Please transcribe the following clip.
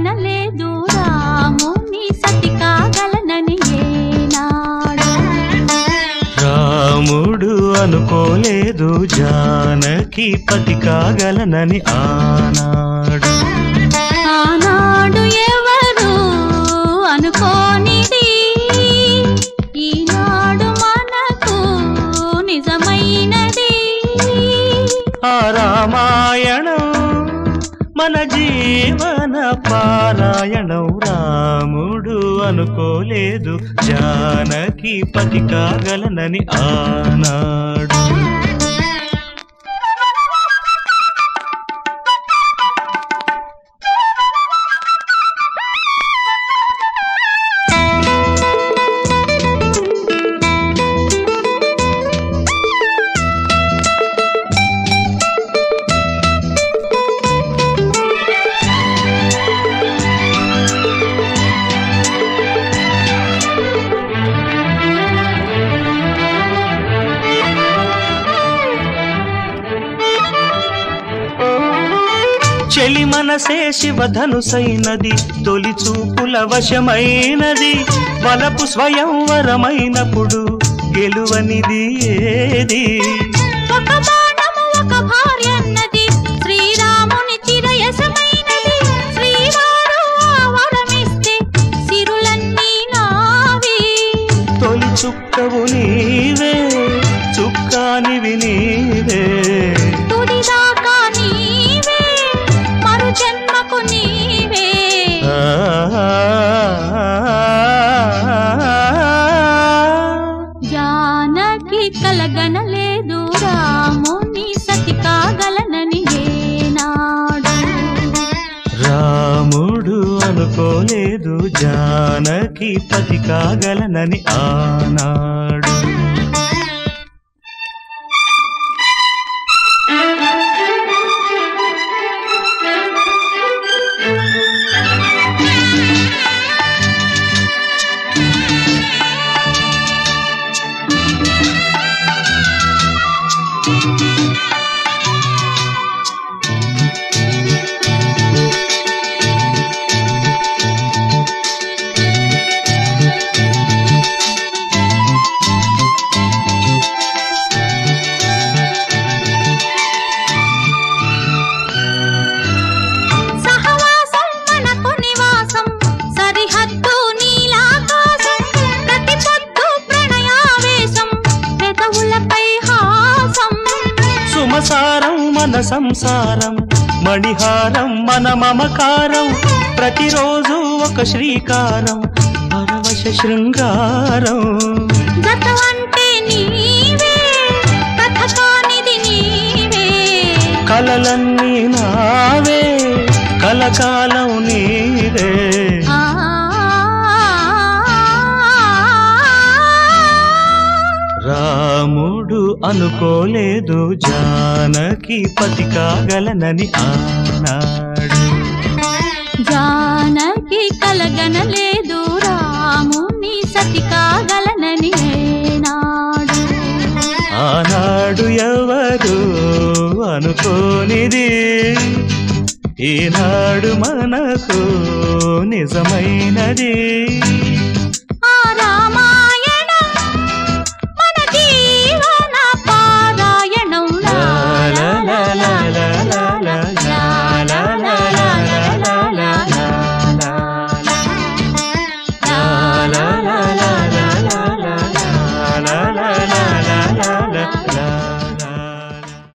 కలగనలేదు రాముని సతి కాగలనని ఏనాడు రాముడు అనుకోలేదు జానకి పతి కాగలనని ఆనాడు ఆనాడు ఎవరు అనుకోనిది ఈనాడు మనకు నిజమైనది ఆ రామాయణం మన జీవన పారాయణం రాముడు అనుకోలేదు జానకి పతి కాగలనని ఆనాడు చెలి మనసే శివధనుసైనది తొలి చూపుల వశమైనది వలపు స్వయంవరమైనప్పుడు గెలువనిది ఏది ఒక బాణము ఒక భార్య అన్నది శ్రీరాముని చిరయసమైనది శ్రీవారు ఆ వరమిస్తే సిరులన్నీ నావి తొలి చుక్కవు నీవే చుక్కానివి నీవే తుడిదాకా నీవే మరు జన్మకు నీవే జానకి కలగనలేదు రాముని సతి కాగలనని ఏనాడు రాముడు అనుకోలేదు జానకి పతి కాగలనని ఆనాడు సహవాసం మనకు నివాసం సరిహద్దు నీలాకాశం ప్రతి పొద్దు ప్రణయావేశం పెదవులపై హాసం సుమసారం మన సంసారం మణిహారం మన మమకారం ప్రతిరోజు ఒక శ్రీకారం పరవశ శృంగారం గత అంటే నీవే కథ కానిది నీవే కలలన్నీ నావే కలకాలం నీవే ఆ రాముడు అనుకోలేదు జానకి పతి కాగలనని ఆనాడు జానకి కలగనలేదు రాముని సతి కాగలనని ఏనాడు ఆనాడు ఎవరు అనుకోనిది ఈనాడు మనకు నిజమైనది